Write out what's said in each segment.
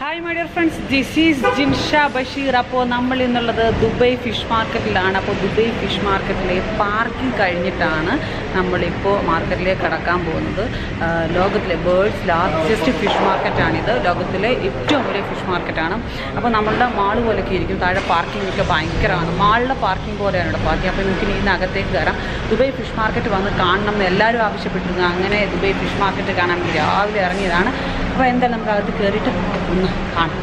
hi my dear friends this is Jinsha Basheer അപ്പോൾ നമ്മൾ ഇന്നുള്ളത് ദുബൈ ഫിഷ് മാർക്കറ്റിലാണ് അപ്പോൾ ദുബൈ ഫിഷ് മാർക്കറ്റിലെ പാർക്കിംഗ് കഴിഞ്ഞിട്ടാണ് നമ്മളിപ്പോൾ മാർക്കറ്റിലേക്ക് കടക്കാൻ പോകുന്നത് ആ, ലോകത്തിലെ വേൾഡ്സ് ലാർജസ്റ്റ് ഫിഷ് മാർക്കറ്റാണിത് ലോകത്തിലെ ഏറ്റവും വലിയ ഫിഷ് മാർക്കറ്റാണ് അപ്പോൾ നമ്മളുടെ മാള് പോലെയൊക്കെ ഇരിക്കും താഴെ പാർക്കിംഗ് ഒക്കെ ഭയങ്കരമാണ് മാളിലെ പാർക്കിംഗ് പോലെയാണ് ഇവിടെ പാർക്കിംഗ് അപ്പോൾ നമുക്ക് ഇനി അകത്തേക്ക് കയറാം ദുബൈ ഫിഷ് മാർക്കറ്റ് വന്ന് കാണണം എന്ന് എല്ലാവരും ആവശ്യപ്പെട്ടിരുന്നു അങ്ങനെ ദുബൈ ഫിഷ് മാർക്കറ്റ് കാണാൻ വേണ്ടി രാവിലെ ഇറങ്ങിയതാണ് അപ്പോൾ എന്തായാലും നമുക്ക് അകത്ത് കയറിയിട്ട് ഒന്ന് കാണാം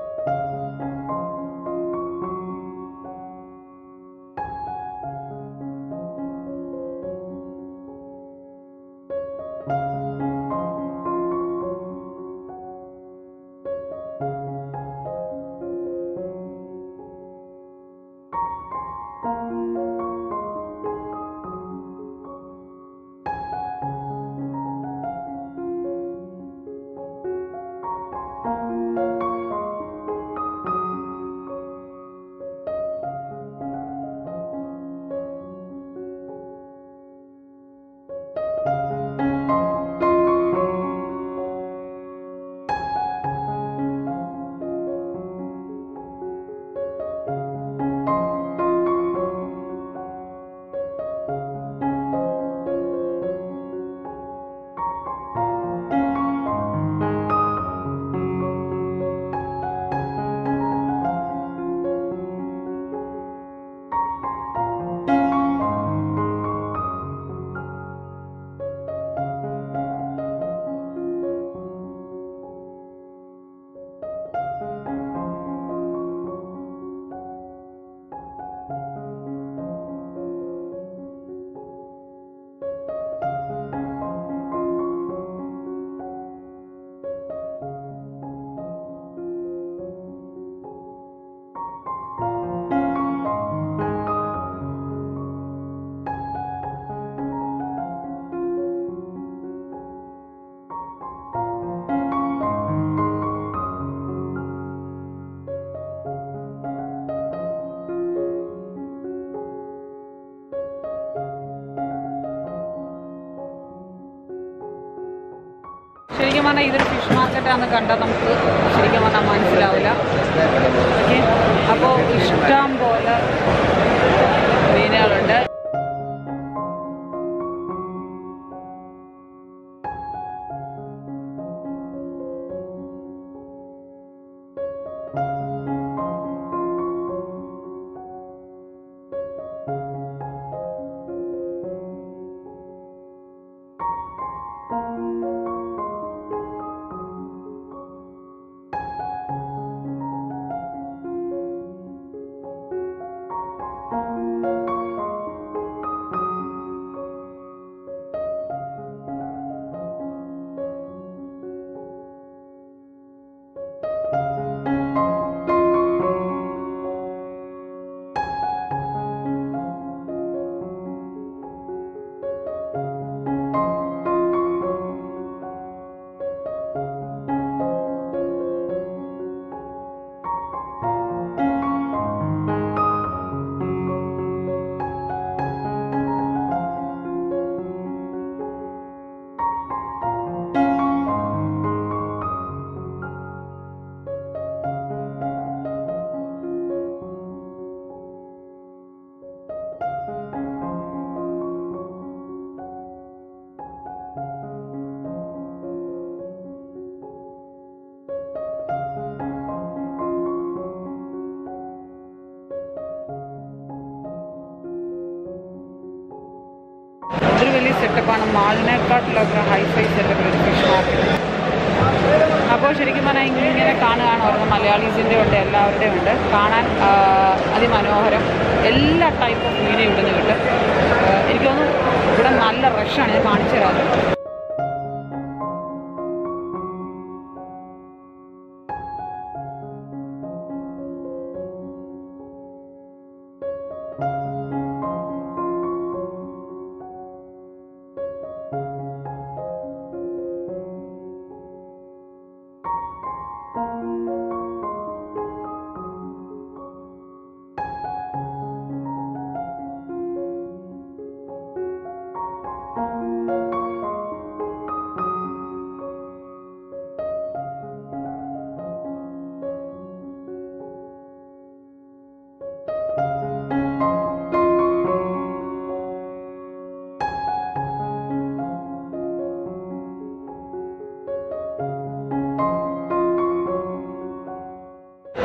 ശരിക്കും പറഞ്ഞാൽ ഇതൊരു ഫിഷ് മാർക്കറ്റാണെന്ന് കണ്ടാൽ നമുക്ക് ശരിക്കും പറഞ്ഞാൽ മനസ്സിലാവില്ല ഓക്കെ അപ്പോൾ ഇഷ്ടം പോലെ മീനുകളുണ്ട് ഇതൊരു വലിയ സെറ്റപ്പാണ് മാളിനെക്കാട്ടിലൊക്കെ ഹൈഫൈ സെറ്റപ്പിൽ ഒരു ഫിഷ് മാർക്കറ്റ് അപ്പോൾ ശരിക്കും പറഞ്ഞാൽ ഇങ്ങനെ കാണുകയാണ് ഓരോ മലയാളീസിൻ്റെ ഉണ്ട് എല്ലാവരുടെയും ഉണ്ട് കാണാൻ ആ, അതിമനോഹരം എല്ലാ ടൈപ്പ് ഓഫ് മീനും ഇവിടുന്ന് കിട്ടും ആ, എനിക്ക് തോന്നുന്നു ഇവിടെ നല്ല റഷാണ് ഞാൻ കാണിച്ചു തരാം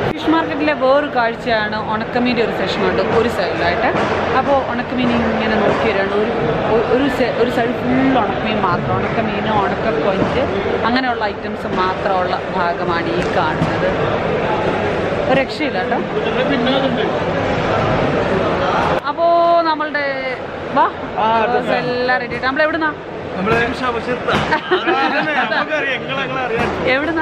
ഫിഷ് മാർക്കറ്റിലെ വേറൊരു കാഴ്ചയാണ് ഉണക്കമീൻ്റെ ഒരു സെഷനുണ്ട് ഒരു സൈഡിലായിട്ട് അപ്പോൾ ഉണക്കമീൻ ഇങ്ങനെ നോക്കി വരാണ്ട് ഒരു ഒ- ഒരു സെ- ഒരു സൈഡ് ഫുൾ ഉണക്കമീൻ മാത്രം ഉണക്കമീൻ ഉണക്ക കൊഞ്ച് അങ്ങനെയുള്ള ഐറ്റംസ് മാത്രമുള്ള ഭാഗമാണ് ഈ കാണുന്നത് ഒരു രക്ഷയില്ല കേട്ടോ അപ്പോൾ നമ്മളുടെ വാ എല്ലാം റെഡി നമ്മൾ എവിടുന്നാ എവിടുന്നാ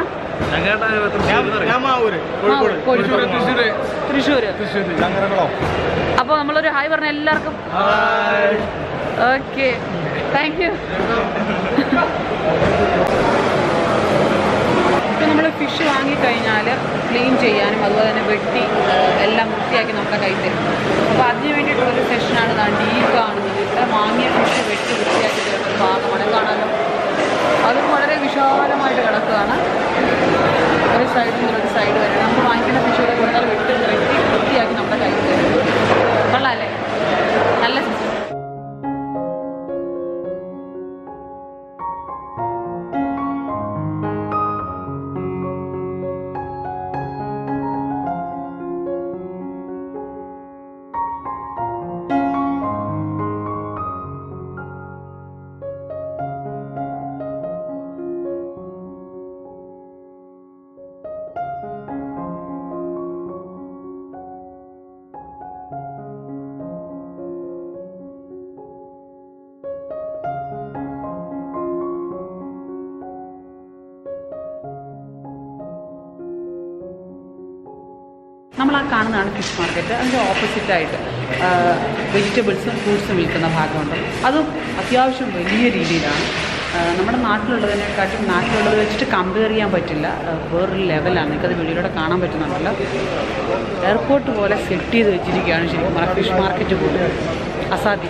കോഴിക്കോട് തൃശ്ശൂര് അപ്പോൾ നമ്മളൊരു ഹായ് പറഞ്ഞ എല്ലാവർക്കും ഓക്കെ താങ്ക് യു ഇപ്പം നമ്മൾ ഫിഷ് വാങ്ങിക്കഴിഞ്ഞാൽ ക്ലീൻ ചെയ്യാനും അതുപോലെ തന്നെ വെട്ടി ആ, എല്ലാം വൃത്തിയാക്കി നമ്മുടെ കയ്യിൽ തരും അപ്പോൾ അതിന് വേണ്ടിയിട്ടുള്ളൊരു സെഷനാണ് ദാണ്ട് ഈ കാണുന്നത് ഇവിടെ വാങ്ങിയ ഫിഷ് വെട്ടി വൃത്തിയാക്കി തരുന്ന ഒരു ഭാഗമാണ് കാണാമല്ലോ അത് വളരെ വിശാലമായിട്ട് കിടക്കുകയാണ് ഒരു സൈഡിൽ നിന്ന് ഒരു സൈഡ് വരെ നമ്മൾ വാങ്ങിക്കുന്ന ഫിഷ് വരെ കൊടുത്താൽ വെട്ടി വെട്ടി വൃത്തിയാക്കി നമ്മുടെ കയ്യിൽ തരും കൊള്ളാമല്ലേ നല്ല സിസ്റ്റം നമ്മൾ ആ കാണുന്നതാണ് ഫിഷ് മാർക്കറ്റ് അതിൻ്റെ ഓപ്പോസിറ്റായിട്ട് വെജിറ്റബിൾസും ഫ്രൂട്ട്സും വിൽക്കുന്ന ഭാഗമുണ്ട് അതും അത്യാവശ്യം വലിയ രീതിയിലാണ് ആ, നമ്മുടെ നാട്ടിലുള്ളതിനെക്കാട്ടും നാട്ടിലുള്ളത് വെച്ചിട്ട് കമ്പയർ ചെയ്യാൻ പറ്റില്ല ആ, വേറൊരു ലെവലാണ് നിങ്ങൾക്കത് വീഡിയോയിലൂടെ കാണാൻ പറ്റുന്നുണ്ടല്ലോ എയർപോർട്ട് പോലെ സെറ്റ് ചെയ്ത് വെച്ചിരിക്കുകയാണ് ശരിക്കും പറഞ്ഞാൽ ഫിഷ് മാർക്കറ്റ് പോലും അസാധ്യം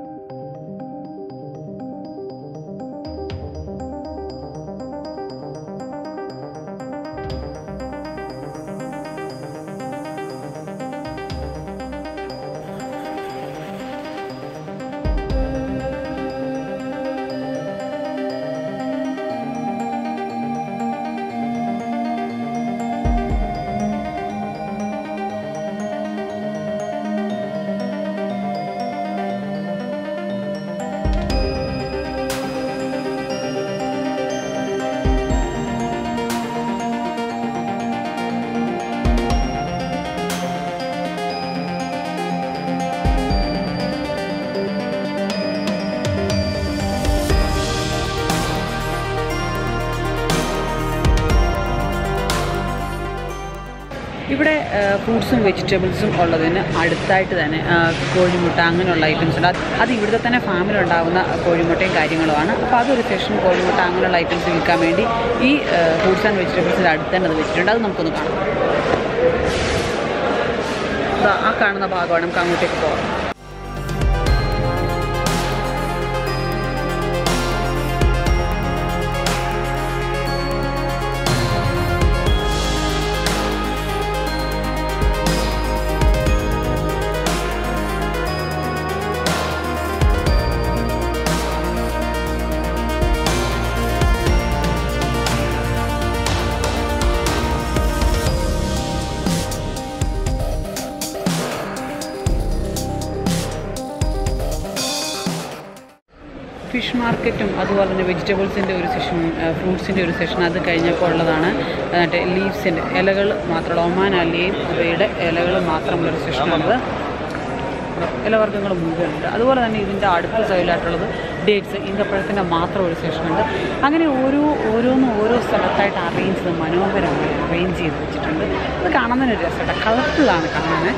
ഇവിടെ ഫ്രൂട്ട്സും വെജിറ്റബിൾസും ഉള്ളതിന് അടുത്തായിട്ട് തന്നെ ആ, കോഴിമുട്ട അങ്ങനെയുള്ള ഐറ്റംസ് ഉണ്ട് അത് അത് ഇവിടുത്തെ തന്നെ ഫാമിൽ ഉണ്ടാകുന്ന കോഴിമുട്ടയും കാര്യങ്ങളുമാണ് അപ്പോൾ അതൊരു സെഷൻ കോഴിമുട്ട അങ്ങനെയുള്ള ഐറ്റംസ് വിൽക്കാൻ വേണ്ടി ഈ ഫ്രൂട്ട്സ് ആൻഡ് വെജിറ്റബിൾസിൻ്റെ അടുത്ത് തന്നെ അത് വെച്ചിട്ടുണ്ട് അത് നമുക്കൊന്ന് കാണാം ദാ ആ കാണുന്ന ഭാഗമാണ് നമുക്ക് അങ്ങോട്ടേക്ക് പോകാം ഫിഷ് മാർക്കറ്റും അതുപോലെ തന്നെ വെജിറ്റബിൾസിൻ്റെ ഒരു സെഷൻ ഫ്രൂട്ട്സിൻ്റെ ഒരു സെഷൻ അത് കഴിഞ്ഞപ്പോൾ ഉള്ളതാണ് മറ്റേ ലീവ്സിൻ്റെ ഇലകൾ മാത്രമുള്ള ഒമാൻ അല്ലിയും അവയുടെ ഇലകൾ മാത്രമുള്ളൊരു സെഷനാണിത് ഇലവർഗ്ഗങ്ങൾ മുഴുവനുണ്ട് അതുപോലെ തന്നെ ഇതിൻ്റെ അടുത്ത സൈഡിലായിട്ടുള്ളത് ഡേറ്റ്സ് ഈന്തപ്പഴത്തിൻ്റെ മാത്രം ഒരു സെഷനുണ്ട് അങ്ങനെ ഓരോ ഓരോന്നും ഓരോ സ്ഥലത്തായിട്ട് അറേഞ്ച് ചെയ്ത് മനോഹരമായി അറേഞ്ച് ചെയ്ത് വെച്ചിട്ടുണ്ട് അത് കാണുന്നതിന് രസമുണ്ട് കളർഫുള്ളാണ് കാണാൻ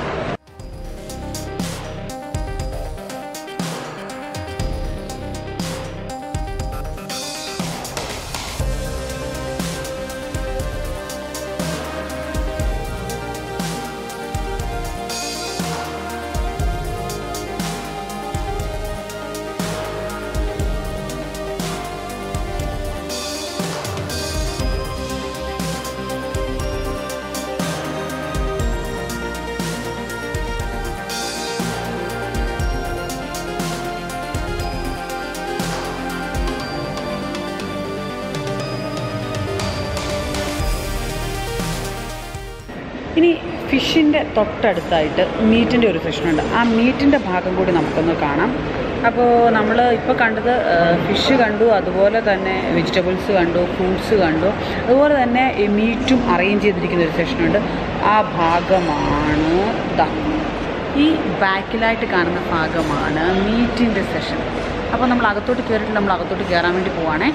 ഇനി ഫിഷിൻ്റെ തൊട്ടടുത്തായിട്ട് മീറ്റിൻ്റെ ഒരു സെഷനുണ്ട് ആ മീറ്റിൻ്റെ ഭാഗം കൂടി നമുക്കൊന്ന് കാണാം അപ്പോൾ നമ്മൾ ഇപ്പോൾ കണ്ടത് ഫിഷ് കണ്ടു അതുപോലെ തന്നെ വെജിറ്റബിൾസ് കണ്ടു ഫ്രൂട്ട്സ് കണ്ടു അതുപോലെ തന്നെ ഈ മീറ്റും അറേഞ്ച് ചെയ്തിരിക്കുന്ന ഒരു സെഷനുണ്ട് ആ ഭാഗമാണ് ദാ ഈ ബാക്കിലായിട്ട് കാണുന്ന ഭാഗമാണ് മീറ്റിൻ്റെ സെഷൻ അപ്പോൾ നമ്മൾ അകത്തോട്ട് കയറിയിട്ട് നമ്മൾ അകത്തോട്ട് കയറാൻ വേണ്ടി പോവാണേ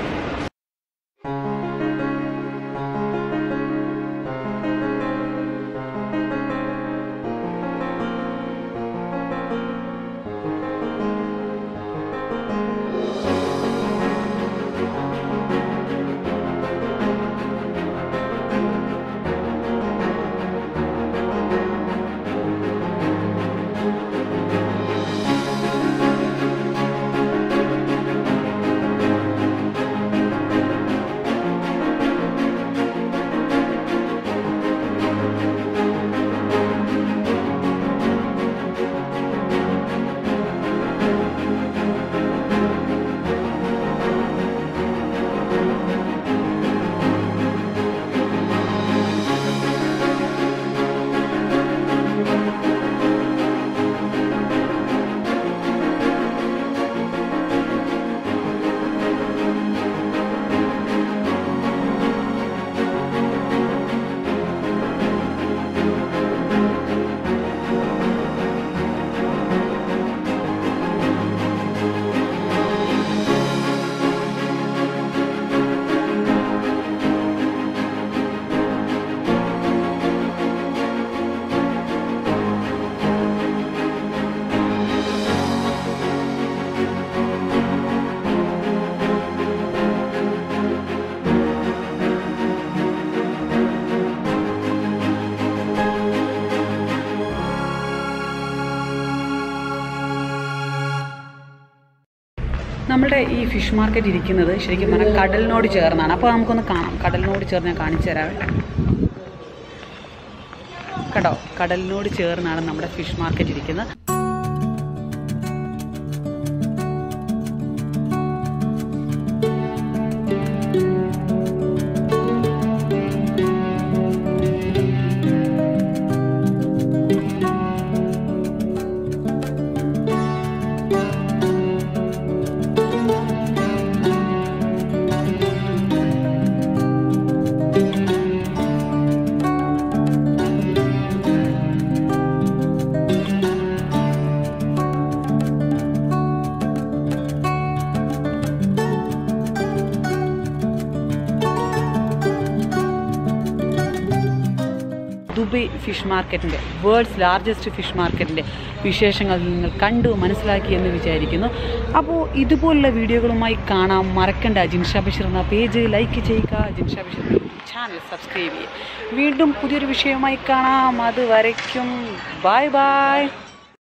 നമ്മുടെ ഈ ഫിഷ് മാർക്കറ്റ് ഇരിക്കുന്നത് ശരിക്കും പറഞ്ഞാൽ കടലിനോട് ചേർന്നാണ് അപ്പോൾ നമുക്കൊന്ന് കാണാം കടലിനോട് ചേർന്ന് ഞാൻ കാണിച്ചു തരാവേ കണ്ടോ കടലിനോട് ചേർന്നാണ് നമ്മുടെ ഫിഷ് മാർക്കറ്റ് ഇരിക്കുന്നത് ദുബൈ ഫിഷ് മാർക്കറ്റിൻ്റെ വേൾഡ്സ് ലാർജസ്റ്റ് ഫിഷ് മാർക്കറ്റിൻ്റെ വിശേഷങ്ങൾ നിങ്ങൾ കണ്ടു മനസ്സിലാക്കി എന്ന് വിചാരിക്കുന്നു അപ്പോൾ ഇതുപോലുള്ള വീഡിയോകളുമായി കാണാം മറക്കണ്ട ജിൻഷാ ബഷീർ എന്ന പേജ് ലൈക്ക് ചെയ്യുക ജിൻഷാ ബഷീർ ചാനൽ സബ്സ്ക്രൈബ് ചെയ്യുക വീണ്ടും പുതിയൊരു വിഷയമായി കാണാം അത് വരയ്ക്കും ബായ് ബായ്